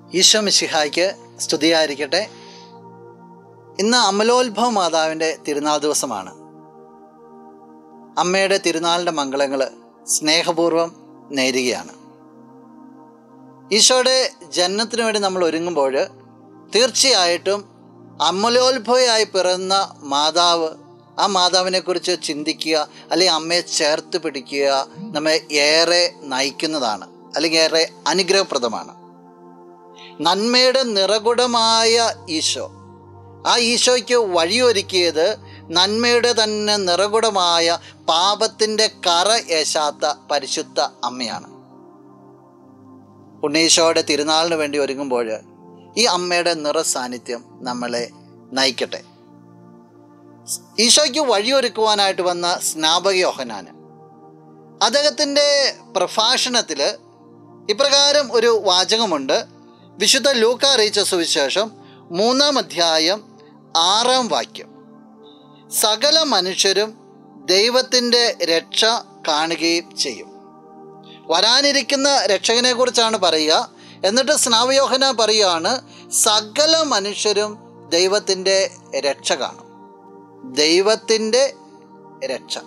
ഈശോ മിശിഹായ്ക്ക് സ്തുതിയായിരിക്കട്ടെ ഇന്ന് അമലോത്ഭവ മാതാവിൻ്റെ തിരുനാൾ ദിവസമാണ് അമ്മയുടെ തിരുനാളിൻ്റെ മംഗളങ്ങൾ സ്നേഹപൂർവ്വം നേരുകയാണ് ഈശോയുടെ ജനനത്തിന് വേണ്ടി നമ്മൾ ഒരുങ്ങുമ്പോൾ തീർച്ചയായിട്ടും അമലോത്ഭവയായി പിറന്ന മാതാവ് ആ മാതാവിനെക്കുറിച്ച് ചിന്തിക്കുക അല്ലെങ്കിൽ അമ്മയെ ചേർത്ത് പിടിക്കുക നമ്മെ ഏറെ നയിക്കുന്നതാണ് അല്ലെങ്കിൽ ഏറെ അനുഗ്രഹപ്രദമാണ് നന്മയുടെ നിറകുടമായ ഈശോ ആ ഈശോയ്ക്ക് വഴിയൊരുക്കിയത് നന്മയുടെ തന്നെ നിറകുടമായ പാപത്തിൻ്റെ കറ ഏശാത്ത പരിശുദ്ധ അമ്മയാണ് ഉണ്ണീശോയുടെ തിരുനാളിന് വേണ്ടി ഒരുങ്ങുമ്പോൾ ഈ അമ്മയുടെ നിറ സാന്നിധ്യം നമ്മളെ നയിക്കട്ടെ ഈശോയ്ക്ക് വഴിയൊരുക്കുവാനായിട്ട് വന്ന സ്നാപക യോഹനാന് അദ്ദേഹത്തിൻ്റെ പ്രഭാഷണത്തിൽ ഇപ്രകാരം ഒരു വാചകമുണ്ട് വിശുദ്ധ ലൂക്ക അറിയിച്ച സുവിശേഷം മൂന്നാം അധ്യായം ആറാം വാക്യം സകല മനുഷ്യരും ദൈവത്തിൻ്റെ രക്ഷ കാണുകയും ചെയ്യും വരാനിരിക്കുന്ന രക്ഷകനെ കുറിച്ചാണ് പറയുക എന്നിട്ട് സ്നാവയോഹന പറയുകയാണ് സകല മനുഷ്യരും ദൈവത്തിൻ്റെ രക്ഷ കാണും ദൈവത്തിൻ്റെ രക്ഷ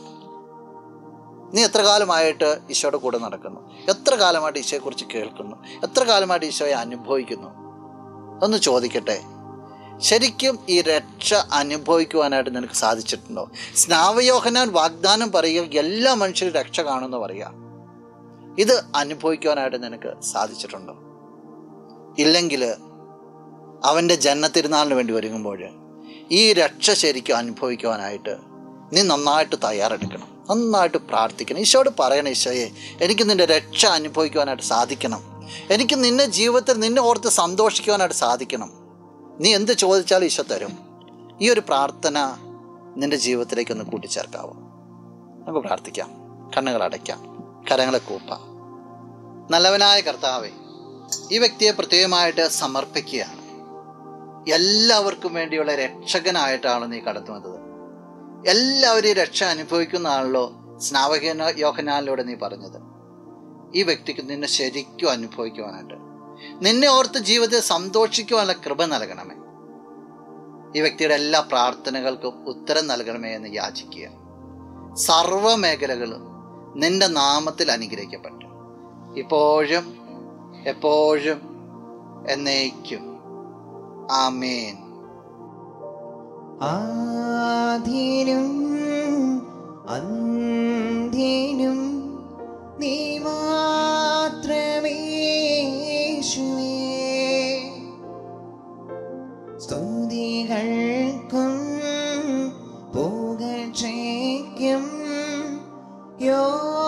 നീ എത്ര കാലമായിട്ട് ഈശോയുടെ കൂടെ നടക്കുന്നു എത്ര കാലമായിട്ട് ഈശോയെക്കുറിച്ച് കേൾക്കുന്നു എത്ര കാലമായിട്ട് ഈശോയെ അനുഭവിക്കുന്നു ഒന്ന് ചോദിക്കട്ടെ ശരിക്കും ഈ രക്ഷ അനുഭവിക്കുവാനായിട്ട് നിനക്ക് സാധിച്ചിട്ടുണ്ടോ സ്നാവയോഹനാൻ വാഗ്ദാനം പറയുക എല്ലാ മനുഷ്യരും രക്ഷ കാണുമെന്ന് പറയുക ഇത് അനുഭവിക്കുവാനായിട്ട് നിനക്ക് സാധിച്ചിട്ടുണ്ടോ ഇല്ലെങ്കിൽ അവൻ്റെ ജന്മത്തിരുന്നാളിന് വേണ്ടി ഒരുങ്ങുമ്പോൾ ഈ രക്ഷ ശരിക്കും അനുഭവിക്കുവാനായിട്ട് നീ നന്നായിട്ട് തയ്യാറെടുക്കണം നന്നായിട്ട് പ്രാർത്ഥിക്കണം ഈശോയോട് പറയണം ഈശോയെ എനിക്ക് നിൻ്റെ രക്ഷ അനുഭവിക്കുവാനായിട്ട് സാധിക്കണം എനിക്ക് നിന്നെ ജീവിതത്തിൽ നിന്നെ ഓർത്ത് സന്തോഷിക്കുവാനായിട്ട് സാധിക്കണം നീ എന്ത് ചോദിച്ചാലും ഈശോ തരും ഈ ഒരു പ്രാർത്ഥന നിൻ്റെ ജീവിതത്തിലേക്ക് ഒന്ന് കൂട്ടിച്ചേർക്കാവോ നമുക്ക് പ്രാർത്ഥിക്കാം കണ്ണുകൾ അടയ്ക്കാം കരങ്ങളെ കൂപ്പാം നല്ലവനായ കർത്താവെ ഈ വ്യക്തിയെ പ്രത്യേകമായിട്ട് സമർപ്പിക്കുകയാണ് എല്ലാവർക്കും വേണ്ടിയുള്ള രക്ഷകനായിട്ടാണ് നീ കടന്നു വന്നത് എല്ലാവരും രക്ഷ അനുഭവിക്കുന്ന ആണല്ലോ സ്നാവകന യോഹനാലിലൂടെ നീ പറഞ്ഞത് ഈ വ്യക്തിക്ക് നിന്നെ ശരിക്കും അനുഭവിക്കുവാനായിട്ട് നിന്നെ ഓർത്ത് ജീവിതത്തിൽ സന്തോഷിക്കുവാനുള്ള കൃപ നൽകണമേ ഈ വ്യക്തിയുടെ എല്ലാ പ്രാർത്ഥനകൾക്കും ഉത്തരം നൽകണമേ എന്ന് യാചിക്കുക സർവ മേഖലകളും നിന്റെ നാമത്തിൽ അനുഗ്രഹിക്കപ്പെട്ടു ഇപ്പോഴും എപ്പോഴും എന്നേക്കും ആമേൻ ആദ്യനും അന്ത്യനും നീ മാത്രമേ യേശുവേ. സ്തുതികൾക്കും പുകഴ്ചയ്ക്കും യോ